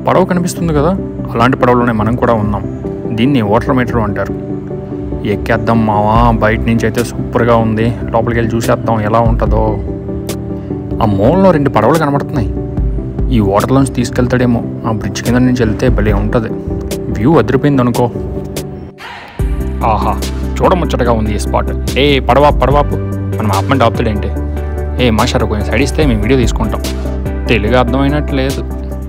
పడవ కనిపిస్తుంది కదా అలాంటి పడవలోనే మనం కూడా ఉన్నాం దీన్ని వాటర్ మీటర్ అంటారు ఎక్కేద్దాం మావా బయట నుంచి అయితే సూపర్గా ఉంది లోపలికి వెళ్ళి చూసేద్దాం ఎలా ఉంటుందో ఆ మూలలో రెండు పడవలు కనబడుతున్నాయి ఈ వాటర్లోంచి తీసుకెళ్తాడేమో ఆ బ్రిడ్జ్ కింద నుంచి వెళ్తే భలే ఉంటుంది వ్యూ అదిరిపోయింది అనుకో ఆహా చూడముచ్చటగా ఉంది ఈ స్పాట్ ఏ పడవా పడవాపు మనం ఆపమంటే ఆపుతాడేంటి ఏ మాషారు కొంచెం సైడ్ ఇస్తే మేము వీడియో తీసుకుంటాం తెలుగు అర్థమైనట్టు లేదు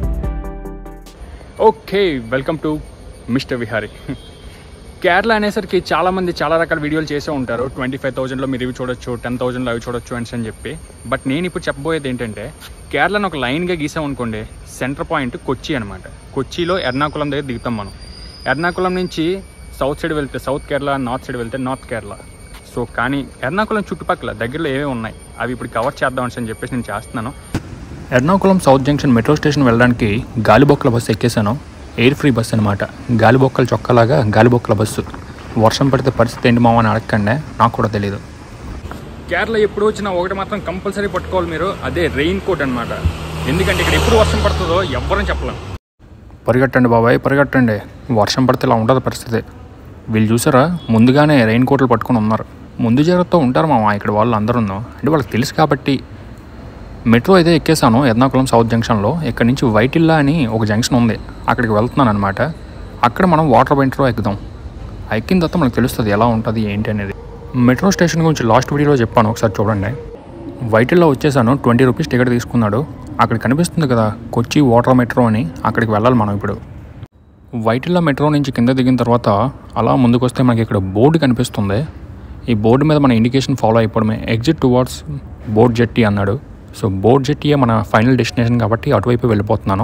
okay welcome to mister Vihari Kerala అనేసరికి చాలామంది చాలా రకాల వీడియోలు చేసే ఉంటారు ట్వంటీ ఫైవ్ థౌజండ్లో మీరు ఇవి చూడొచ్చు టెన్ థౌజండ్లో అవి చూడొచ్చు అని అని చెప్పి బట్ నేను ఇప్పుడు చెప్పబోయేది ఏంటంటే కేరళను ఒక లైన్గా గీసామనుకోండి సెంటర్ పాయింట్ కొచ్చి అనమాట కొచ్చిలో ఎర్నాకుళం దగ్గర దిగుతాం మనం ఎర్నాకుళం నుంచి సౌత్ సైడ్ వెళ్తే సౌత్ కేరళ నార్త్ సైడ్ వెళ్తే నార్త్ కేరళ సో కానీ ఎర్నాకుళం చుట్టుపక్కల దగ్గరలో ఏవే ఉన్నాయి అవి ఇప్పుడు కవర్ చేద్దాం అని చెప్పేసి నేను చేస్తున్నాను Ernakulam south junction metro station వెళ్ళడానికి గాలిబొక్కల బస్సు ఎక్కేసాను ఎయిర్ ఫ్రీ బస్సు అనమాట గాలిబొక్కల చొక్కలాగా గాలిబొక్కల బస్సు వర్షం పడితే పరిస్థితి ఏంటి మామ అని అడగకండి నాకు కూడా తెలియదు కేరళ ఎప్పుడు వచ్చినా ఒకటి మాత్రం కంపల్సరీ పట్టుకోవాలి మీరు అదే రెయిన్ కోట్ అనమాట ఎందుకంటే ఇక్కడ ఎప్పుడు వర్షం పడుతుందో ఎవ్వరని చెప్పలేం పరిగెట్టండి బాబాయ్ పరిగెట్టండి వర్షం పడితే ఇలా ఉండదు పరిస్థితి వీళ్ళు చూసారా ముందుగానే రెయిన్ కోట్లు పట్టుకొని ఉన్నారు ముందు జాగ్రత్తతో ఉంటారు మామ ఇక్కడ వాళ్ళు అందరూ అంటే వాళ్ళకి తెలుసు కాబట్టి మెట్రో అయితే ఎక్కేసాను ఎర్నాకుళం సౌత్ జంక్షన్లో ఇక్కడ నుంచి వైటిల్లా అని ఒక జంక్షన్ ఉంది అక్కడికి వెళ్తున్నాను అనమాట అక్కడ మనం వాటర్ మెట్రో ఎక్కుదాం ఆ ఎక్కిన తర్వాత మనకు తెలుస్తుంది ఎలా ఉంటుంది ఏంటి అనేది మెట్రో స్టేషన్ గురించి లాస్ట్ వీడియోలో చెప్పాను ఒకసారి చూడండి వైటిల్లో వచ్చేసాను ట్వంటీ రూపీస్ టికెట్ తీసుకున్నాడు అక్కడ కనిపిస్తుంది కదా కొచ్చి వాటర్ మెట్రో అని అక్కడికి వెళ్ళాలి మనం ఇప్పుడు వైటిల్లా మెట్రో నుంచి కింద దిగిన తర్వాత అలా ముందుకు వస్తే మనకి ఇక్కడ బోర్డు కనిపిస్తుంది ఈ బోర్డు మీద మన ఇండికేషన్ ఫాలో అయిపోవడమే ఎగ్జిట్ టువార్డ్స్ బోర్డ్ జెట్టి అన్నాడు సో బోర్డ్ జెట్టీయే మన ఫైనల్ డెస్టినేషన్ కాబట్టి అటువైపు వెళ్ళిపోతున్నాను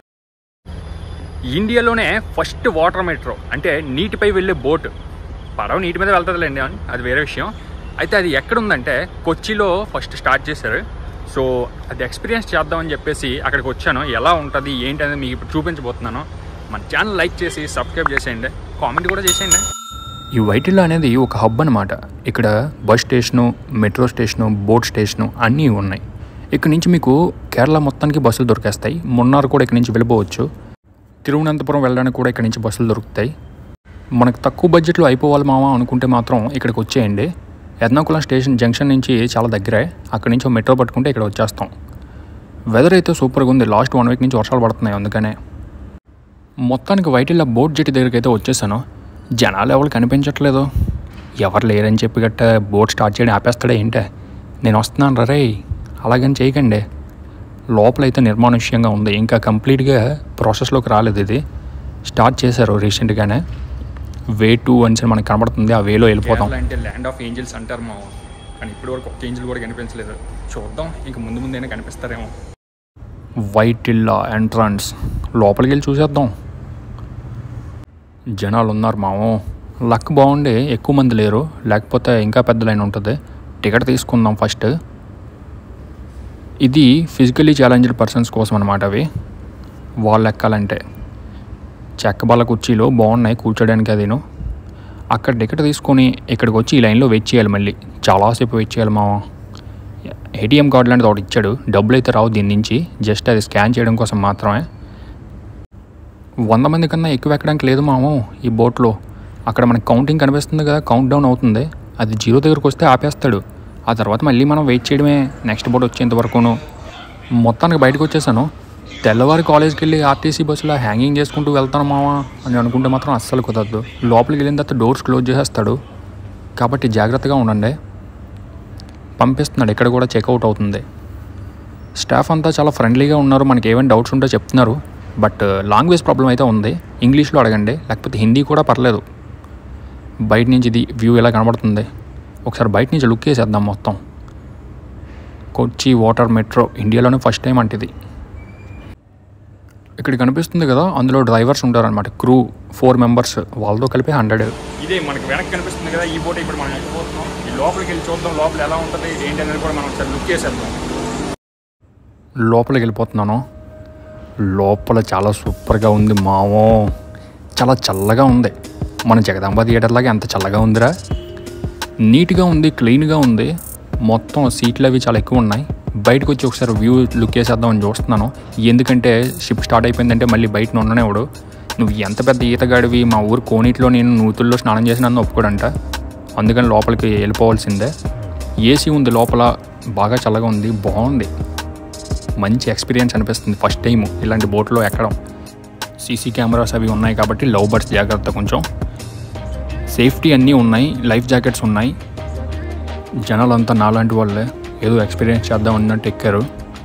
ఇండియాలోనే ఫస్ట్ వాటర్ మెట్రో అంటే నీటిపై వెళ్ళే బోట్ పడవ నీటి మీద వెళ్తుందిలేండి అని అది వేరే విషయం అయితే అది ఎక్కడ ఉందంటే కొచ్చిలో ఫస్ట్ స్టార్ట్ చేశారు సో అది ఎక్స్పీరియన్స్ చేద్దామని చెప్పేసి అక్కడికి వచ్చాను ఎలా ఉంటుంది ఏంటి అనేది మీకు ఇప్పుడు చూపించబోతున్నాను మన ఛానల్ లైక్ చేసి సబ్స్క్రైబ్ చేసేయండి కామెంట్ కూడా చేసేయండి ఈ వైటిల్లా అనేది ఒక హబ్ అనమాట ఇక్కడ bus station metro station boat station అన్నీ ఉన్నాయి ఇక్కడ నుంచి మీకు కేరళ మొత్తానికి బస్సులు దొరికేస్తాయి మున్నార్ కూడా ఇక్కడ నుంచి వెళ్ళిపోవచ్చు తిరువనంతపురం వెళ్ళడానికి కూడా ఇక్కడ నుంచి బస్సులు దొరుకుతాయి మనకు తక్కువ బడ్జెట్లో అయిపోవాలి మావా అనుకుంటే మాత్రం ఇక్కడికి వచ్చేయండి ఎర్నాకుళం స్టేషన్ జంక్షన్ నుంచి చాలా దగ్గరే అక్కడి నుంచి మెట్రో పట్టుకుంటే ఇక్కడ వచ్చేస్తాం వెదర్ అయితే సూపర్గా ఉంది లాస్ట్ వన్ వీక్ నుంచి వర్షాలు పడుతున్నాయి అందుకనే మొత్తానికి వైటిల్లా బోట్ జెట్టి దగ్గరికి అయితే వచ్చేసాను జనాలు ఎవరు కనిపించట్లేదు ఎవరు లేరని చెప్పి గట్ట బోట్ స్టార్ట్ చేయడం ఆపేస్తాడే ఏంటే నేను వస్తున్నాను రే అలాగని చేయకండి లోపలైతే నిర్మానుష్యంగా ఉంది ఇంకా కంప్లీట్గా ప్రాసెస్లోకి రాలేదు ఇది స్టార్ట్ చేశారు రీసెంట్గానే వే టూ అని మనకు కనబడుతుంది ఆ వేలో వెళ్ళిపోతాం అంటే ల్యాండ్ ఆఫ్ ఏంజిల్స్ అంటారు మా కానీ ఇప్పటి వరకు ఒక ఏంజిల్ కూడా కనిపించలేదు చూద్దాం ఇంకా ముందు ముందైనా కనిపిస్తారేమో వైట్ ఇల్లా ఎంట్రన్స్ లోపలికి వెళ్ళి చూసేద్దాం జనాలు ఉన్నారు మాము లక్ బాగుండి ఎక్కువ మంది లేరు లేకపోతే ఇంకా పెద్ద లైన్ ఉంటుంది టికెట్ తీసుకుందాం ఫస్ట్ ఇది ఫిజికలీ ఛాలెంజ్డ్ పర్సన్స్ కోసం అనమాట అవి వాళ్ళు ఎక్కాలంటే చెక్క బల్ల కుర్చీలు బాగున్నాయి కూర్చోడానికి అదిను అక్కడ టికెట్ తీసుకొని ఇక్కడికి వచ్చి ఈ లైన్లో వెయిట్ చేయాలి మళ్ళీ చాలాసేపు వెయిట్ చేయాలి మా ఏటీఎం కార్డు లాంటిది ఒకటి ఇచ్చాడు డబ్బులు అయితే రావు దీని నుంచి జస్ట్ అది స్కాన్ చేయడం కోసం మాత్రమే వంద మంది కన్నా ఎక్కువ ఎక్కడానికి లేదు మాము ఈ బోట్లో అక్కడ మనకి కౌంటింగ్ కనిపిస్తుంది కదా కౌంట్ డౌన్ అవుతుంది అది జీరో దగ్గరకు వస్తే ఆపేస్తాడు ఆ తర్వాత మళ్ళీ మనం వెయిట్ చేయడమే నెక్స్ట్ బోట్ వచ్చేంత వరకును మొత్తానికి బయటకు వచ్చేసాను తెల్లవారి కాలేజ్కి వెళ్ళి ఆర్టీసీ బస్సులో హ్యాంగింగ్ చేసుకుంటూ వెళ్తాను మావా అని అనుకుంటే మాత్రం అస్సలు కుదరదు లోపలికి వెళ్ళిన తర్వాత డోర్స్ క్లోజ్ చేసేస్తాడు కాబట్టి జాగ్రత్తగా ఉండండి పంపిస్తున్నాడు ఇక్కడ కూడా చెక్అవుట్ అవుతుంది స్టాఫ్ అంతా చాలా ఫ్రెండ్లీగా ఉన్నారు మనకి ఏమైనా డౌట్స్ ఉంటే చెప్తున్నారు బట్ లాంగ్వేజ్ ప్రాబ్లం అయితే ఉంది ఇంగ్లీష్లో అడగండి లేకపోతే హిందీ కూడా పర్లేదు బయట నుంచి ఇది వ్యూ ఎలా కనబడుతుంది ఒకసారి బయట నుంచి లుక్ వేసేద్దాం మొత్తం కొచ్చి వాటర్ మెట్రో ఇండియాలోనే ఫస్ట్ టైం అంటే ఇది ఇక్కడ కనిపిస్తుంది కదా అందులో డ్రైవర్స్ ఉంటారనమాట క్రూ ఫోర్ మెంబర్స్ వాళ్ళతో కలిపి హండ్రెడ్ ఇదే మనకి వెనక్కి కనిపిస్తుంది కదా ఈ బోట్ ఇప్పుడు మనం వెళ్ళిపోతున్నాం ఈ లోపలికి వెళ్ళి చూద్దాం లోపల ఎలా ఉంటుంది ఏంటి అనేది కూడా మనం ఒకసారి లుక్ చేసేద్దాం లోపలికి వెళ్ళిపోతున్నాను లోపల చాలా సూపర్గా ఉంది మావో చాలా చల్లగా ఉంది మన జగదాంబ థియేటర్ లాగా ఎంత చల్లగా ఉందిరా నీట్గా ఉంది క్లీన్గా ఉంది మొత్తం సీట్లు అవి చాలా ఎక్కువ ఉన్నాయి బయటకు వచ్చి ఒకసారి వ్యూ లుక్ వేసేద్దామని చూస్తున్నాను ఎందుకంటే షిప్ స్టార్ట్ అయిపోయిందంటే మళ్ళీ బయట ఉండనేవాడు నువ్వు ఎంత పెద్ద ఈతగాడివి మా ఊరు కోనీటిలో నేను నూతుల్లో స్నానం చేసి నన్ను ఒప్పుకోడంట అందుకని లోపలికి వెళ్ళిపోవాల్సిందే ఏసీ ఉంది లోపల బాగా చల్లగా ఉంది బాగుంది మంచి ఎక్స్పీరియన్స్ అనిపిస్తుంది ఫస్ట్ టైం ఇలాంటి బోట్లో ఎక్కడం సీసీ కెమెరాస్ అవి ఉన్నాయి కాబట్టి లవ్ బర్డ్స్ జాగ్రత్త కొంచెం సేఫ్టీ అన్నీ ఉన్నాయి లైఫ్ జాకెట్స్ ఉన్నాయి జనాలంతా నాలాంటి వాళ్ళే ఏదో ఎక్స్పీరియన్స్ చేద్దాం అన్నట్టు ఎక్కారు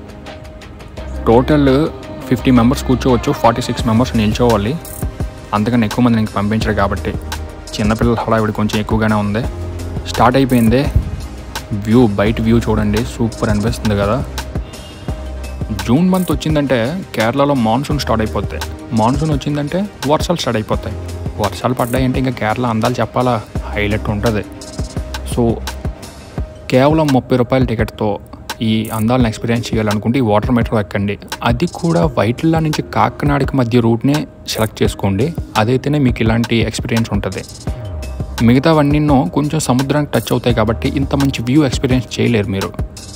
టోటల్ ఫిఫ్టీ మెంబర్స్ కూర్చోవచ్చు ఫార్టీ సిక్స్ మెంబర్స్ నిల్చోవాలి అంతకన్నా ఎక్కువ మంది ఇంక పంపించరు కాబట్టి చిన్నపిల్లల హడావిడి కొంచెం ఎక్కువగానే ఉంది స్టార్ట్ అయిపోయింది వ్యూ బయట వ్యూ చూడండి సూపర్ అనిపిస్తుంది కదా జూన్ మంత్ వచ్చిందంటే కేరళలో మాన్సూన్ స్టార్ట్ అయిపోతాయి మాన్సూన్ వచ్చిందంటే వర్షాలు స్టార్ట్ అయిపోతాయి వర్షాలు పడ్డాయంటే ఇంకా కేరళ అందాలు చెప్పాలా హైలైట్ ఉంటుంది సో కేవలం ముప్పై రూపాయల టికెట్తో ఈ అందాలను ఎక్స్పీరియన్స్ చేయాలనుకుంటే ఈ వాటర్ మెట్రో ఎక్కండి అది కూడా వైట్లా నుంచి కాకినాడకి మధ్య రూట్నే సెలెక్ట్ చేసుకోండి అదైతేనే మీకు ఇలాంటి ఎక్స్పీరియన్స్ ఉంటుంది మిగతావన్నీనో కొంచెం సముద్రానికి టచ్ అవుతాయి కాబట్టి ఇంత మంచి వ్యూ ఎక్స్పీరియన్స్ చేయలేరు మీరు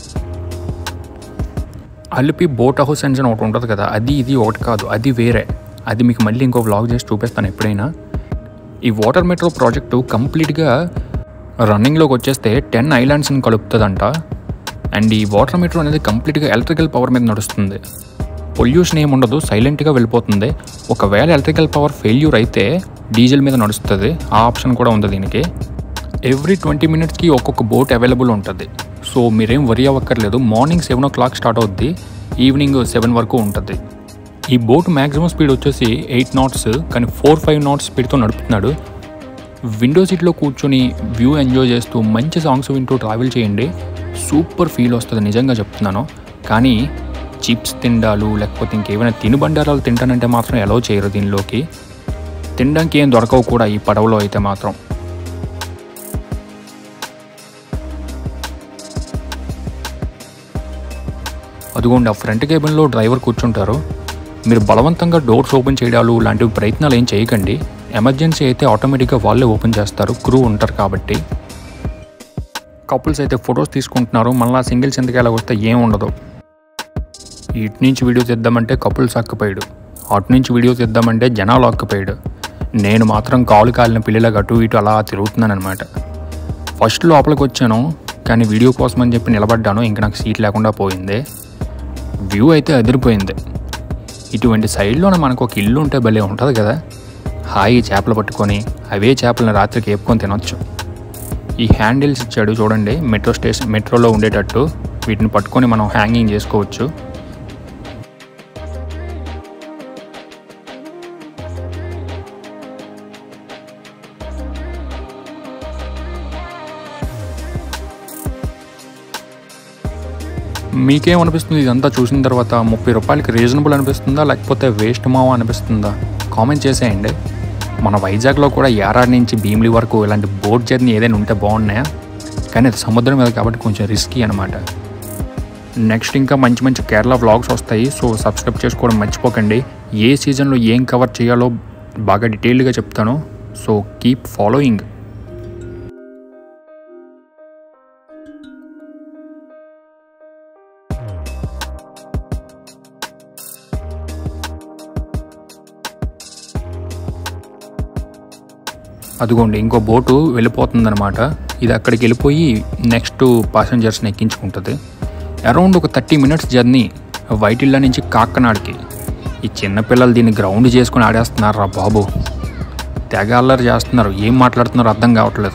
అలిపి బోట్ హౌస్ అని ఒకటి ఉంటుంది కదా అది ఇది ఒకటి కాదు అది వేరే అది మీకు మళ్ళీ ఇంకో వ్లాగ్ చేసి చూపిస్తాను ఎప్పుడైనా ఈ వాటర్ మెట్రో ప్రాజెక్టు కంప్లీట్గా రన్నింగ్లోకి వచ్చేస్తే టెన్ ఐలాండ్స్ని కలుపుతుందంట అండ్ ఈ వాటర్ మెట్రో అనేది కంప్లీట్గా ఎలక్ట్రికల్ పవర్ మీద నడుస్తుంది పొల్యూషన్ ఏమి ఉండదు సైలెంట్గా వెళ్ళిపోతుంది ఒకవేళ ఎలక్ట్రికల్ పవర్ ఫెయిల్యూర్ అయితే డీజిల్ మీద నడుస్తుంది ఆ ఆప్షన్ కూడా ఉంది దీనికి ఎవ్రీ ట్వంటీ మినిట్స్కి ఒక్కొక్క బోట్ అవైలబుల్ ఉంటుంది సో మీరేం వరి అవ్వక్కర్లేదు morning seven o'clock start అవుద్ది ఈవినింగ్ సెవెన్ వరకు ఉంటుంది ఈ బోట్ మ్యాక్సిమం స్పీడ్ వచ్చేసి ఎయిట్ నాట్స్ కానీ ఫోర్ ఫైవ్ నాట్స్ స్పీడ్తో నడుపుతున్నాడు విండో సీట్లో కూర్చొని వ్యూ ఎంజాయ్ చేస్తూ మంచి సాంగ్స్ వింటూ ట్రావెల్ చేయండి సూపర్ ఫీల్ వస్తుంది నిజంగా చెప్తున్నాను కానీ చిప్స్ తిండాలు లేకపోతే ఇంకేమైనా తినుబండారాలు తింటానంటే మాత్రం ఎలా చేయరు దీనిలోకి తినడానికి ఏం దొరకవు కూడా ఈ పడవలో అయితే మాత్రం అదిగోండి ఆ ఫ్రంట్ కేబిన్లో డ్రైవర్ కూర్చుంటారు మీరు బలవంతంగా డోర్స్ ఓపెన్ చేయడాలు లాంటివి ప్రయత్నాలు ఏం చేయకండి ఎమర్జెన్సీ అయితే ఆటోమేటిక్గా వాళ్ళే ఓపెన్ చేస్తారు క్రూ ఉంటారు కాబట్టి కపుల్స్ అయితే ఫొటోస్ తీసుకుంటున్నారు మళ్ళీ సింగిల్స్ ఎందుకు ఎలా వస్తే ఏం ఉండదు ఇటు నుంచి వీడియో తీద్దామంటే కపుల్స్ అక్కపోయాడు అటు నుంచి వీడియో తీద్దామంటే జనాలు అక్కపోయాడు నేను మాత్రం కాలు కాలిన పిల్లలకు అటు ఇటు అలా తిరుగుతున్నాను అనమాట ఫస్ట్ లోపలికి వచ్చాను కానీ వీడియో కోసం అని చెప్పి నిలబడ్డాను ఇంకా నాకు సీట్ లేకుండా పోయింది వ్యూ అయితే అదిరిపోయింది ఇటువంటి సైడ్లోనే మనకు ఒక ఇల్లు ఉంటే భలే ఉంటుంది కదా హాయి చేపలు పట్టుకొని అవే చేపలను రాత్రికి వేపుకొని తినొచ్చు ఈ హ్యాండిల్స్ ఇచ్చాడు చూడండి మెట్రో స్టేషన్ మెట్రోలో ఉండేటట్టు వీటిని పట్టుకొని మనం హ్యాంగింగ్ చేసుకోవచ్చు మీకేమనిపిస్తుంది ఇదంతా చూసిన తర్వాత ముప్పై రూపాయలకి రీజనబుల్ అనిపిస్తుందా లేకపోతే వేస్ట్ మావా అనిపిస్తుందా కామెంట్ చేసేయండి మన వైజాగ్లో కూడా యారాడ్ నుంచి భీమిలి వరకు ఇలాంటి బోట్ జర్నీ ఏదైనా ఉంటే బాగున్నాయా కానీ అది సముద్రం మీద కాబట్టి కొంచెం రిస్కీ అనమాట నెక్స్ట్ ఇంకా మంచి మంచి కేరళ వ్లాగ్స్ వస్తాయి సో సబ్స్క్రైబ్ చేసుకోవడం మర్చిపోకండి ఏ సీజన్లో ఏం కవర్ చేయాలో బాగా డీటెయిల్డ్గా చెప్తాను సో కీప్ ఫాలోయింగ్ అదిగోండి ఇంకో బోటు వెళ్ళిపోతుందన్నమాట ఇది అక్కడికి వెళ్ళిపోయి నెక్స్ట్ పాసెంజర్స్ని ఎక్కించుకుంటుంది అరౌండ్ ఒక థర్టీ మినిట్స్ జర్నీ వైటిల్లా నుంచి కాక్కనాడికి ఈ చిన్నపిల్లలు దీన్ని గ్రౌండ్ చేసుకుని ఆడేస్తున్నారు రా బాబు తెగ అల్లరి చేస్తున్నారు ఏం మాట్లాడుతున్నారో అర్థం కావట్లేదు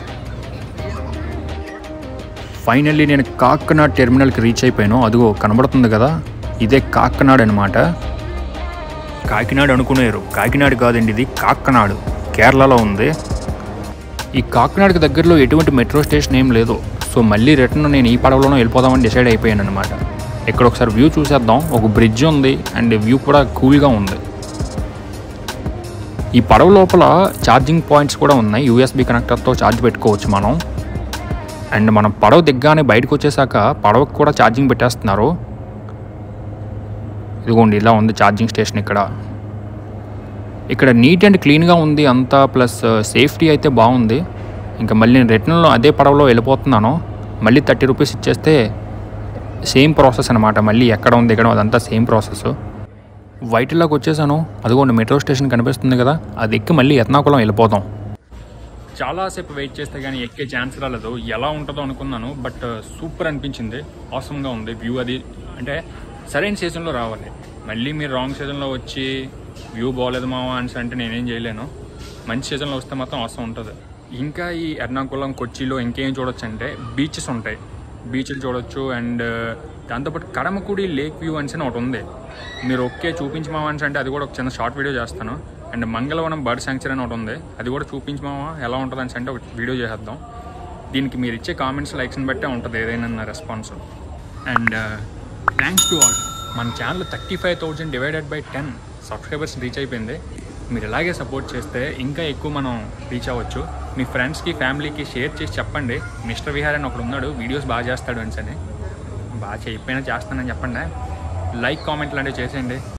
ఫైనల్లీ నేను కాకినాడ టెర్మినల్కి రీచ్ అయిపోయాను అదిగో కనబడుతుంది కదా ఇదే కాకినాడ అనమాట కాకినాడ అనుకునేరు కాకినాడ కాదండి ఇది కాక్కనాడు కేరళలో ఉంది ఈ కాకినాడకి దగ్గరలో ఎటువంటి మెట్రో స్టేషన్ ఏం లేదు సో మళ్ళీ రిటర్న్ నేను ఈ పడవలోనే వెళ్ళిపోదామని డిసైడ్ అయిపోయాను అనమాట ఇక్కడ ఒకసారి వ్యూ చూసేద్దాం ఒక బ్రిడ్జ్ ఉంది అండ్ వ్యూ కూడా కూల్గా ఉంది ఈ పడవ లోపల ఛార్జింగ్ పాయింట్స్ కూడా ఉన్నాయి యూఎస్బి కనెక్టర్తో ఛార్జ్ పెట్టుకోవచ్చు మనం అండ్ మనం పడవ దిగ్గానే బయటకు వచ్చేసాక పడవకు కూడా ఛార్జింగ్ పెట్టేస్తున్నారు ఇదిగోండి ఇలా ఉంది ఛార్జింగ్ స్టేషన్ ఇక్కడ ఇక్కడ నీట్ అండ్ క్లీన్గా ఉంది అంతా ప్లస్ సేఫ్టీ అయితే బాగుంది ఇంకా మళ్ళీ నేను రిటర్న్లో అదే పడవలో వెళ్ళిపోతున్నాను మళ్ళీ థర్టీ రూపీస్ ఇచ్చేస్తే సేమ్ ప్రాసెస్ అనమాట మళ్ళీ ఎక్కడ ఉంది దిగడం అదంతా సేమ్ ప్రాసెస్ వైటిల్లోకి వచ్చేసాను అదిగోండి మెట్రో స్టేషన్ కనిపిస్తుంది కదా అది ఎక్కి మళ్ళీ ఎర్నాకుళం వెళ్ళిపోతాం చాలాసేపు వెయిట్ చేస్తే కానీ ఎక్కే ఛాన్స్ రాలేదు ఎలా ఉంటుందో అనుకున్నాను బట్ సూపర్ అనిపించింది అవసరంగా ఉంది వ్యూ అది అంటే సరైన సీజన్లో రావాలి మళ్ళీ మీరు రాంగ్ సీజన్లో వచ్చి వ్యూ బాగోలేదు మావా అని అంటే నేనేం చేయలేను మంచి సీజన్లో వస్తే మాత్రం అవసరం ఉంటుంది ఇంకా ఈ ఎర్నాకుళం కొచ్చిలో ఇంకేం చూడొచ్చు అంటే బీచెస్ ఉంటాయి బీచ్లు చూడొచ్చు అండ్ దాంతోపాటు కడమకుడి లేక్ వ్యూ అని ఒకటి ఉంది మీరు ఒకే చూపించమావా అని అంటే అది కూడా ఒక చిన్న షార్ట్ వీడియో చేస్తాను అండ్ మంగళవనం బర్డ్ శాంక్చరీ అని ఒకటి ఉంది అది కూడా చూపించమావా ఎలా ఉంటుంది అని అంటే ఒక వీడియో చేసేద్దాం దీనికి మీరు ఇచ్చే కామెంట్స్ లైక్స్ని బట్టే ఉంటుంది ఏదైనా నా response and thanks to all మన channel thirty five thousand divided by ten subscribers reach అయిపోయింది మీరు ఇలాగే సపోర్ట్ చేస్తే ఇంకా ఎక్కువ మనం రీచ్ అవ్వచ్చు మీ ఫ్రెండ్స్కి ఫ్యామిలీకి షేర్ చేసి చెప్పండి మిస్టర్ విహార్ అని ఒకడు ఉన్నాడు వీడియోస్ బాగా చేస్తాడు అని బాగా చేయకపోయినా చేస్తానని చెప్పండి లైక్ కామెంట్ లాంటివి చేసేయండి